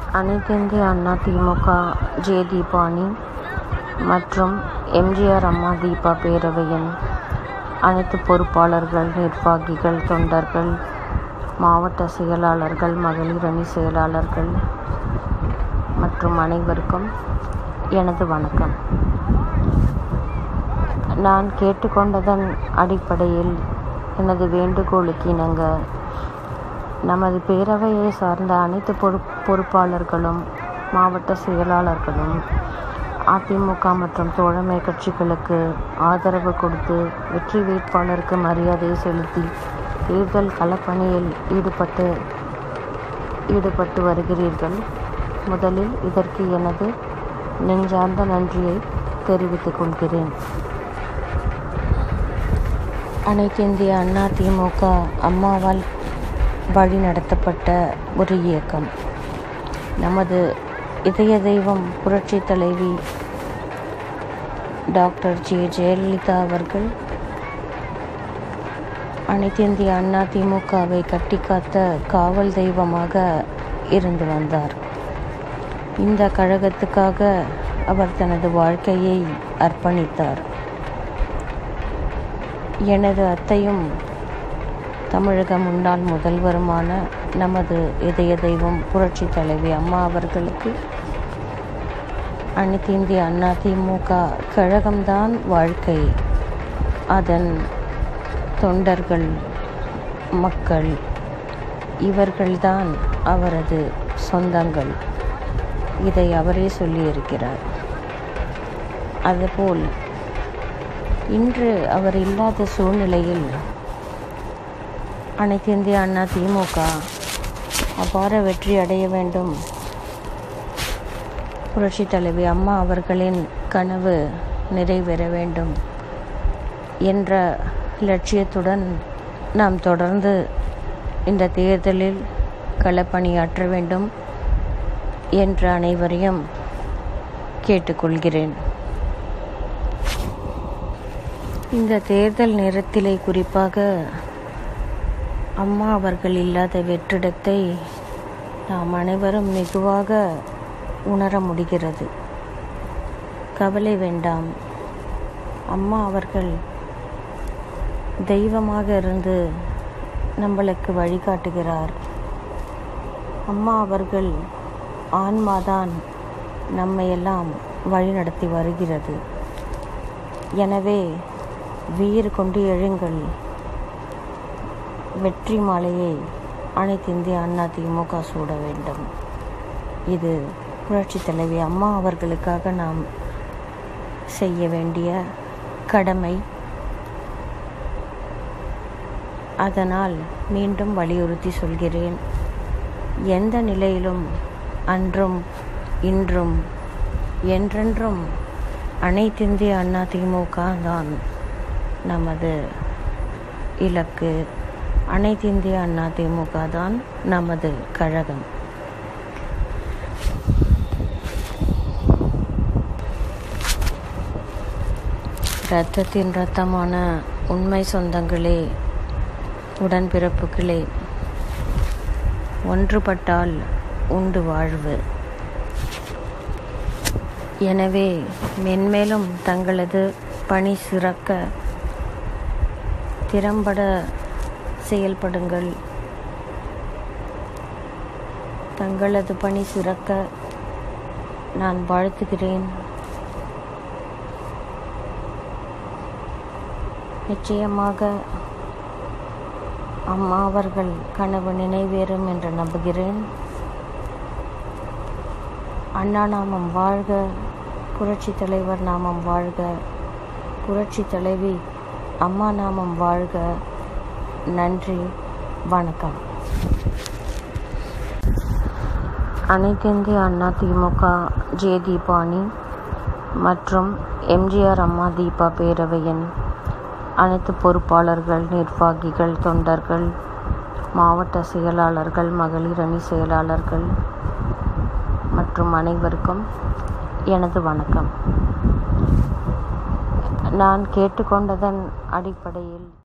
அனைத்திந்திய அண்ணா திமுக ஜே தீபானி மற்றும் எம்ஜிஆர் அம்மா தீபா பேரவையின் அனைத்து பொறுப்பாளர்கள் நிர்வாகிகள் தொண்டர்கள் மாவட்ட செயலாளர்கள் மகளிர் அணி செயலாளர்கள் மற்றும் அனைவருக்கும் எனது வணக்கம் நான் கேட்டுக்கொண்டதன் அடிப்படையில் எனது வேண்டுகோளுக்கு இணங்க நமது பேரவையை சார்ந்த அனைத்து பொறுப் பொறுப்பாளர்களும் மாவட்ட செயலாளர்களும் அதிமுக மற்றும் தோழமை கட்சிகளுக்கு ஆதரவு கொடுத்து வெற்றி வேட்பாளருக்கு மரியாதை செலுத்தி தேர்தல் களப்பணியில் ஈடுபட்டு ஈடுபட்டு வருகிறீர்கள் முதலில் இதற்கு எனது நெஞ்சார்ந்த நன்றியை தெரிவித்துக் கொள்கிறேன் அனைத்து இந்திய அண்ணா திமுக அம்மாவால் வழி நடத்தப்பட்ட ஒரு இயக்கம் நமது இதய தெய்வம் புரட்சி தலைவி டாக்டர் ஜே ஜெயலலிதா அவர்கள் அனைத்து இந்திய அண்ணா திமுகவை கட்டிக்காத்த காவல் தெய்வமாக இருந்து வந்தார் இந்த கழகத்துக்காக அவர் தனது வாழ்க்கையை அர்ப்பணித்தார் எனது அத்தையும் தமிழக முன்னாள் முதல்வருமான நமது இதய தெய்வம் புரட்சி தலைவி அம்மா அவர்களுக்கு அனைத்து இந்திய அண்ணா திமுக கழகம்தான் வாழ்க்கை அதன் தொண்டர்கள் மக்கள் இவர்கள்தான் அவரது சொந்தங்கள் இதை அவரே சொல்லியிருக்கிறார் அதுபோல் இன்று அவர் இல்லாத சூழ்நிலையில் அனைத்து இந்திய அண்ணா திமுக அபார வெற்றி அடைய வேண்டும் புரட்சி தலைவி அம்மா அவர்களின் கனவு நிறைவேற வேண்டும் என்ற லட்சியத்துடன் நாம் தொடர்ந்து இந்த தேர்தலில் களப்பணியாற்ற வேண்டும் என்று அனைவரையும் கேட்டுக்கொள்கிறேன் இந்த தேர்தல் நேரத்திலே குறிப்பாக அம்மா அவர்கள் இல்லாத வெற்றிடத்தை நாம் அனைவரும் மிகுவாக உணர முடிகிறது கவலை வேண்டாம் அம்மா அவர்கள் தெய்வமாக இருந்து நம்மளுக்கு வழிகாட்டுகிறார் அம்மா அவர்கள் ஆன்மாதான் நம்மையெல்லாம் வழிநடத்தி வருகிறது எனவே வீறு கொண்டு எழுங்கள் வெற்றி மாலையை அனைத்து இந்திய அண்ணா திமுக சூட வேண்டும் இது புரட்சி தலைவி அம்மா அவர்களுக்காக நாம் செய்ய வேண்டிய கடமை அதனால் மீண்டும் வலியுறுத்தி சொல்கிறேன் எந்த நிலையிலும் அன்றும் இன்றும் என்றென்றும் அனைத்திந்திய அண்ணா திமுக தான் நமது இலக்கு அனைத்திந்திய அண்ணா திமுக தான் நமது கழகம் இரத்தத்தின் இரத்தமான உண்மை சொந்தங்களே உடன்பிறப்புகளே ஒன்றுபட்டால் உண்டு வாழ்வு எனவே மென்மேலும் தங்களது பணி சிறக்க திறம்பட செயல்படுங்கள் தங்களது பணி சிறக்க நான் வாழ்த்துகிறேன் நிச்சயமாக அம்மா அவர்கள் கனவு நினைவேறும் என்று நம்புகிறேன் அண்ணா நாமம் வாழ்க புரட்சி தலைவர் நாமம் வாழ்க புரட்சி தலைவி அம்மா நாமம் வாழ்க நன்றி வணக்கம் அனைத்திந்திய அண்ணா திமுக ஜே தீபானி மற்றும் எம்ஜிஆர் அம்மா தீபா பேரவையின் அனைத்து பொறுப்பாளர்கள் நிர்வாகிகள் தொண்டர்கள் மாவட்ட செயலாளர்கள் மகளிர் அணி செயலாளர்கள் மற்றும் அனைவருக்கும் எனது வணக்கம் நான் கேட்டுக்கொண்டதன் அடிப்படையில்